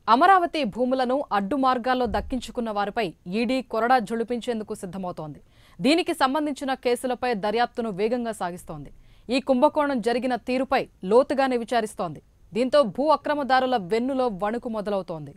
అమరావతి భూములను అడ్డు మార్గాల్లో దక్కించుకున్న వారిపై ఈడీ కొరడా జొలిపించేందుకు సిద్ధమవుతోంది దీనికి సంబంధించిన కేసులపై దర్యాప్తును వేగంగా సాగిస్తోంది ఈ కుంభకోణం జరిగిన తీరుపై లోతుగానే విచారిస్తోంది దీంతో భూ అక్రమదారుల వెన్నులో వణుకు మొదలవుతోంది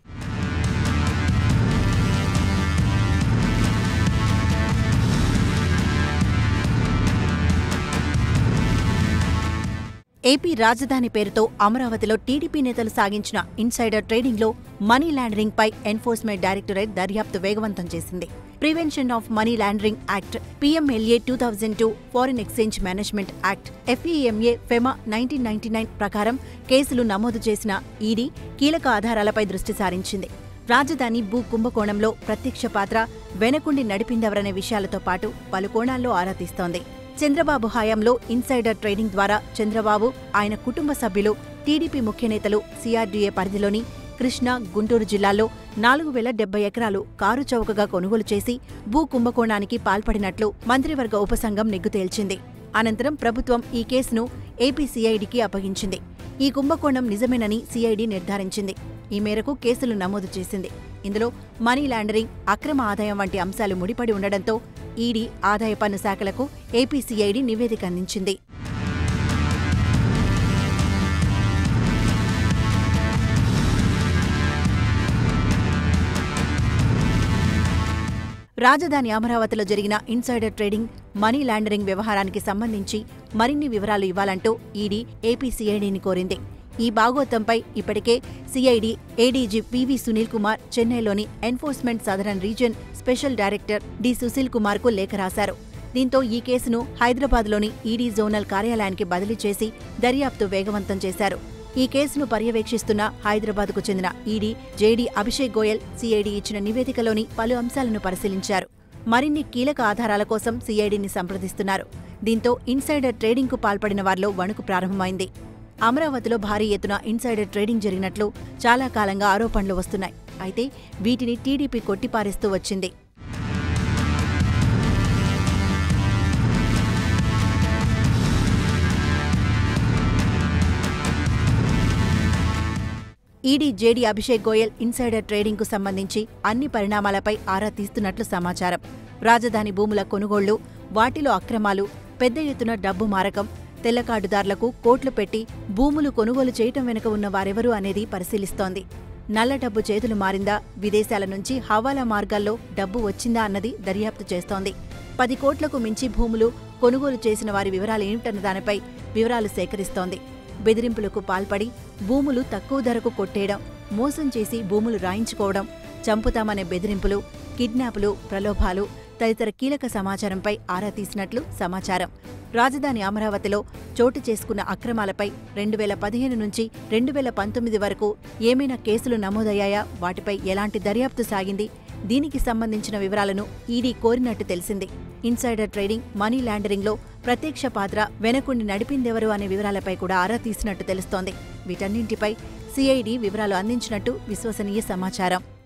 ఏపీ రాజధాని పేరుతో అమరావతిలో టీడీపీ నేతలు సాగించిన ఇన్సైడర్ ట్రేడింగ్లో మనీ లాండరింగ్ పై ఎన్ఫోర్స్మెంట్ డైరెక్టరేట్ దర్యాప్తు వేగవంతం చేసింది prevention of money laundering act PMLA two thousand two foreign exchange management act FEMA FEMA nineteen ninety nine ప్రకారం కేసులు నమోదు చేసిన ఈడీ కీలక ఆధారాలపై దృష్టి సారించింది రాజధాని భూ కుంభకోణంలో ప్రత్యక్ష పాత్ర వెనకుండి నడిపిందెవరనే విషయాలతో పాటు పలు కోణాల్లో ఆరా తీస్తోంది చంద్రబాబు హయాంలో ఇన్సైడర్ ట్రేడింగ్ ద్వారా చంద్రబాబు ఆయన కుటుంబ సభ్యులు టీడీపీ ముఖ్య నేతలు సిఆర్డీఏ పరిధిలోని కృష్ణా గుంటూరు జిల్లాల్లో నాలుగు వేల డెబ్బై ఎకరాలు కారు చౌకగా కొనుగోలు చేసి భూ కుంభకోణానికి పాల్పడినట్లు మంత్రివర్గ ఉపసంఘం నిగ్గు తేల్చింది అనంతరం ప్రభుత్వం ఈ కేసును ఏపీ సీఐడీకి అప్పగించింది ఈ కుంభకోణం నిజమేనని సీఐడీ నిర్ధారించింది ఈ మేరకు కేసులు నమోదు చేసింది ఇందులో మనీ లాండరింగ్ అక్రమ ఆదాయం వంటి అంశాలు ముడిపడి ఉండడంతో ఈడీ ఆదాయ పన్ను శాఖలకు ఏపీ సీఐడీ నివేదిక అందించింది రాజధాని అమరావతిలో జరిగిన ఇన్సైడర్ ట్రేడింగ్ మనీ లాండరింగ్ వ్యవహారానికి సంబంధించి మరిన్ని వివరాలు ఇవ్వాలంటూ ఈడీ ఏపీ సీఐడీని కోరింది ఈ బాగోతంపై ఇప్పటికే CID ADG PV Sunil Kumar చెన్నైలోని enforcement southern region special director D Sushil కుమార్కు లేఖ రాశారు దీంతో ఈ కేసును హైదరాబాద్లోని ఈడీ జోనల్ కార్యాలయానికి బదిలీ చేసి దర్యాప్తు వేగవంతం చేశారు ఈ కేసును పర్యవేక్షిస్తున్న హైదరాబాద్కు చెందిన ED JD Abhishek Goyal CID ఇచ్చిన నివేదికలోని పలు అంశాలను పరిశీలించారు మరిన్ని కీలక ఆధారాల కోసం సీఐడీని సంప్రదిస్తున్నారు దీంతో ఇన్సైడర్ ట్రేడింగ్కు పాల్పడిన వారిలో వణుకు ప్రారంభమైంది అమరావతిలో భారీ ఎత్తున ఇన్సైడర్ ట్రేడింగ్ జరిగినట్లు చాలా కాలంగా ఆరోపణలు వస్తున్నాయి అయితే వీటిని టీడీపీ కొట్టిపారేస్తూ వచ్చింది ED JD Abhishek Goyal insider ట్రేడింగ్కు సంబంధించి అన్ని పరిణామాలపై ఆరా తీస్తున్నట్లు సమాచారం రాజధాని భూముల కొనుగోళ్లు వాటిలో అక్రమాలు పెద్ద ఎత్తున డబ్బు మారకం తెల్లకార్డుదారులకు కోట్లు పెట్టి భూములు కొనుగోలు చేయటం వెనుక ఉన్న వారెవరు అనేది పరిశీలిస్తోంది నల్ల డబ్బు చేతులు మారిందా విదేశాల నుంచి హవాలా మార్గాల్లో డబ్బు వచ్చిందా అన్నది దర్యాప్తు చేస్తోంది పది కోట్లకు మించి భూములు కొనుగోలు చేసిన వారి వివరాలు ఏమిటన్న దానిపై వివరాలు సేకరిస్తోంది బెదిరింపులకు పాల్పడి భూములు తక్కువ ధరకు కొట్టేయడం మోసం చేసి భూములు రాయించుకోవడం చంపుతామనే బెదిరింపులు కిడ్నాపులు ప్రలోభాలు తదితర కీలక సమాచారంపై ఆరా తీసినట్లు సమాచారం రాజధాని అమరావతిలో చోటు చేసుకున్న అక్రమాలపై రెండు వేల పదిహేను నుంచి రెండు వేల పంతొమ్మిది వరకు ఏమైనా కేసులు నమోదయ్యాయా వాటిపై ఎలాంటి దర్యాప్తు సాగింది దీనికి సంబంధించిన వివరాలను ఈడీ కోరినట్టు తెలిసింది ఇన్సైడర్ ట్రేడింగ్ మనీ లాండరింగ్లో ప్రత్యక్ష పాత్ర వెనకుండి నడిపిందెవరు అనే వివరాలపై కూడా ఆరా తీసినట్టు తెలుస్తోంది వీటన్నింటిపై సిఐడి వివరాలు అందించినట్టు విశ్వసనీయ సమాచారం